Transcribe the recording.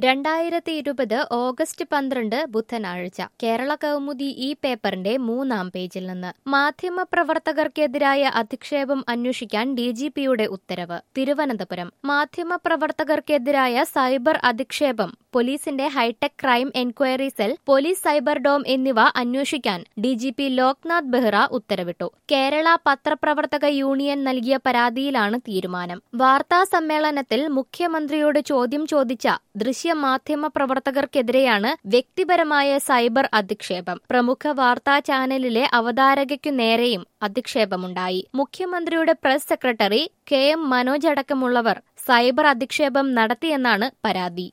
രണ്ടായിരത്തി ഇരുപത് ഓഗസ്റ്റ് പന്ത്രണ്ട് ബുധനാഴ്ച കേരള കൗമുദി ഈ പേപ്പറിന്റെ മൂന്നാം പേജിൽ നിന്ന് മാധ്യമപ്രവർത്തകർക്കെതിരായ അധിക്ഷേപം അന്വേഷിക്കാൻ ഡിജിപിയുടെ ഉത്തരവ് തിരുവനന്തപുരം മാധ്യമപ്രവർത്തകർക്കെതിരായ സൈബർ അധിക്ഷേപം പോലീസിന്റെ hi tech crime enquiry cell police cyber dome എന്നിവ അന്വേഷിക്കാൻ ഡിജിപി ലോക്നാഥ് ബെഹ്റ ഉത്തരവിട്ടു കേരള പത്രപ്രവർത്തക യൂണിയൻ നൽകിയ പരാതിയിലാണ് തീരുമാനം വാർത്താ സമ്മേളനത്തിൽ മുഖ്യമന്ത്രിയോട് ചോദ്യം ചോദിച്ച ദൃശ്യ മാധ്യമ പ്രവർത്തകർക്കെതിരെയാണ് വ്യക്തിപരമായ സൈബർ അധിക്ഷേപം പ്രമുഖ വാർത്താ ചാനലിലെ അവതാരകയ്ക്കു നേരെയും അധിക്ഷേപമുണ്ടായി മുഖ്യമന്ത്രിയുടെ press secretary K M Manoj അടക്കമുള്ളവർ സൈബർ അധിക്ഷേപം നടത്തിയെന്നാണ് പരാതി